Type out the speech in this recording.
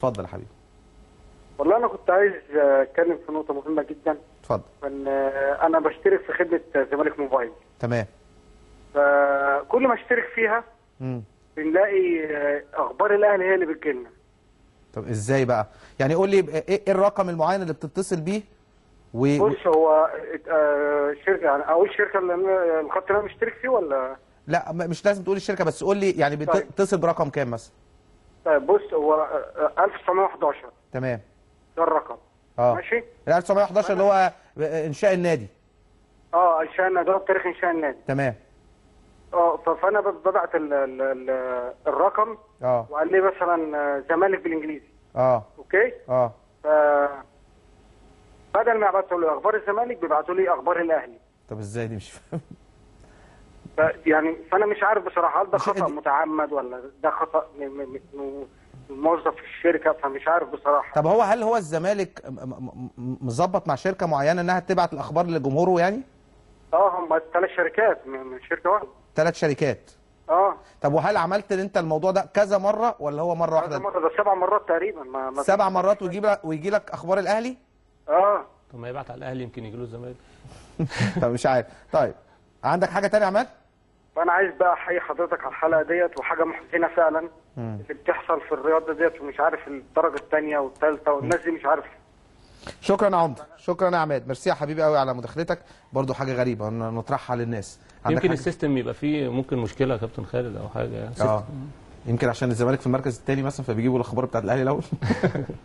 اتفضل يا حبيبي والله انا كنت عايز آه، اتكلم في نقطه مهمه جدا اتفضل ان آه، انا بشترك في خدمه زمالك موبايل تمام فكل ما اشترك فيها امم بنلاقي آه، اخبار الاهلي هي اللي بتجيلنا طب ازاي بقى يعني قول لي ايه إيه الرقم المعين اللي بتتصل بيه و... و- بص هو آه، شركه يعني اقول شركه اللي أنا- الخط اللي انا مشترك فيه ولا لا م- مش لازم تقول الشركه بس قول لي يعني طيب. بتتصل برقم كام مثلا طيب بص هو آه، آه، 1911 تمام ده الرقم اه ماشي ال 1911 اللي هو انشاء النادي اه انشاء ده تاريخ انشاء النادي تمام اه ف- فانا ب- ببعت ال- ال- ال- الرقم اه وقال لي مثلا آه، زمالك بالانجليزي اه اوكي اه ف بدل ما يبعتوا لي اخبار الزمالك بيبعتوا لي اخبار الاهلي طب ازاي دي مش فاهم ف- يعني فانا مش عارف بصراحه هل ده مش- خطا دي- متعمد ولا ده خطا م- م- م- موظف في الشركه فمش عارف بصراحه طب هو هل هو الزمالك م- م- م- مظبط مع شركه معينه انها تبعت الاخبار لجمهوره يعني اه هم ثلاث شركات من من شركه واحده ثلاث شركات اه طب وهل عملت انت الموضوع ده كذا مره ولا هو مره هذا واحده مره ده سبع مرات تقريبا ما ما سبع مرات ويجيب لك ويجي لك اخبار الاهلي اه طب ما يبعت على الاهلي يمكن يجي له الزمالك طب مش عارف طيب عندك حاجه تانية يا عماد فانا عايز بقى احيي حضرتك على الحلقه ديت وحاجه محزنه فعلا اللي بتحصل في الرياضه ديت ومش عارف الدرجه الثانيه والثالثه والناس دي مش عارف شكرا يا عمده شكرا يا عماد ميرسي يا حبيبي قوي على مداخلتك برضو حاجه غريبه ان نطرحها للناس عندك يمكن حاجة؟ السيستم يبقى فيه ممكن مشكله يا كابتن خالد او حاجه يعني اه يمكن عشان الزمالك في المركز الثاني مثلا فبيجيبوا الاخبار بتاعت الاهلي الاول